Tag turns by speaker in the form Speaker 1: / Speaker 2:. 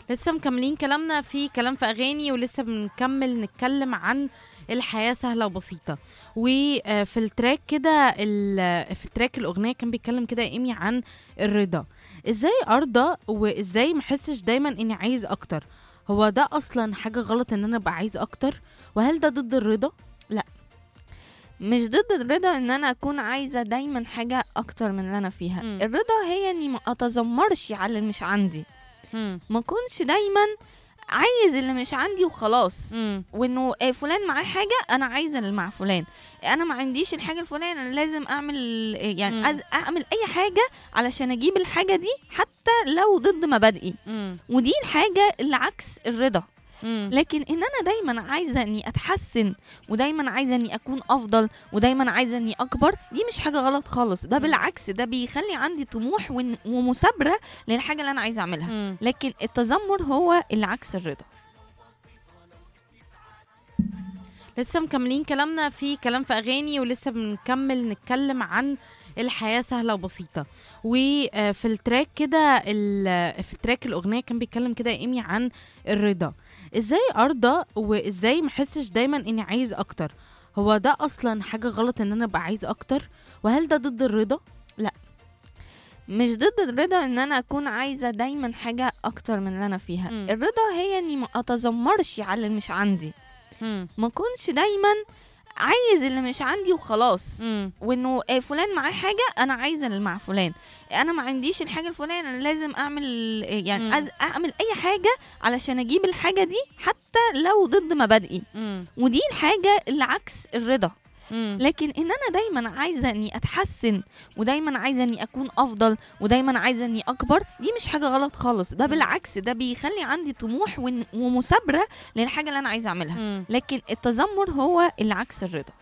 Speaker 1: لسه مكملين كلامنا في كلام في اغاني ولسه بنكمل نتكلم عن الحياه سهله وبسيطه وفي التراك كده ال- في التراك الاغنيه كان بيتكلم كده ايمي عن الرضا ازاي ارضى وازاي ما احسش دايما اني عايز اكتر هو ده اصلا حاجه غلط ان انا ابقى عايز اكتر وهل ده ضد الرضا
Speaker 2: مش ضد الرضا ان انا اكون عايزه دايما حاجه اكتر من اللي انا فيها
Speaker 1: مم.
Speaker 2: الرضا هي اني ما اتذمرش على اللي مش عندي
Speaker 1: مم.
Speaker 2: ما اكونش دايما عايز اللي مش عندي وخلاص
Speaker 1: مم.
Speaker 2: وانه آه، فلان معاه حاجه انا عايزه اللي مع فلان انا ما عنديش الحاجه الفلانيه انا لازم اعمل آه، يعني
Speaker 1: مم.
Speaker 2: أز اعمل اي حاجه علشان اجيب الحاجه دي حتى لو ضد مبادئي
Speaker 1: مم.
Speaker 2: ودي الحاجه اللي عكس الرضا
Speaker 1: مم.
Speaker 2: لكن ان انا دايما عايزه اني اتحسن ودايما عايزه اني اكون افضل ودايما عايزه اني اكبر دي مش حاجه غلط خالص ده
Speaker 1: مم.
Speaker 2: بالعكس ده بيخلي عندي طموح ون- ومثابره للحاجه اللي انا عايزه اعملها
Speaker 1: مم.
Speaker 2: لكن التذمر هو اللي عكس الرضا
Speaker 1: لسه مكملين كلامنا في كلام في اغاني ولسه بنكمل نتكلم عن الحياه سهله وبسيطه وفي التراك كده ال- في التراك الاغنيه كان بيتكلم كده ايمي عن الرضا ازاي ارضى وازاي ما احسش دايما اني عايز اكتر هو ده اصلا حاجه غلط ان انا ابقى عايز اكتر وهل ده ضد الرضا
Speaker 2: مش ضد الرضا ان انا اكون عايزه دايما حاجه اكتر من اللي انا فيها
Speaker 1: مم.
Speaker 2: الرضا هي اني ما اتذمرش على اللي مش عندي
Speaker 1: مم.
Speaker 2: ما اكونش دايما عايز اللي مش عندي وخلاص
Speaker 1: مم.
Speaker 2: وانه آه، فلان معاه حاجه انا عايزه اللي مع فلان انا ما عنديش الحاجه الفلانيه انا لازم اعمل آه، يعني
Speaker 1: مم.
Speaker 2: أز اعمل اي حاجه علشان اجيب الحاجه دي حتى لو ضد مبادئي
Speaker 1: مم.
Speaker 2: ودي الحاجه اللي عكس الرضا
Speaker 1: مم.
Speaker 2: لكن ان انا دايما عايزه اني اتحسن ودايما عايزه اني اكون افضل ودايما عايزه اني اكبر دي مش حاجه غلط خالص ده
Speaker 1: مم.
Speaker 2: بالعكس ده بيخلي عندي طموح ون- ومثابره للحاجه اللي انا عايزه اعملها
Speaker 1: مم.
Speaker 2: لكن التذمر هو اللي عكس الرضا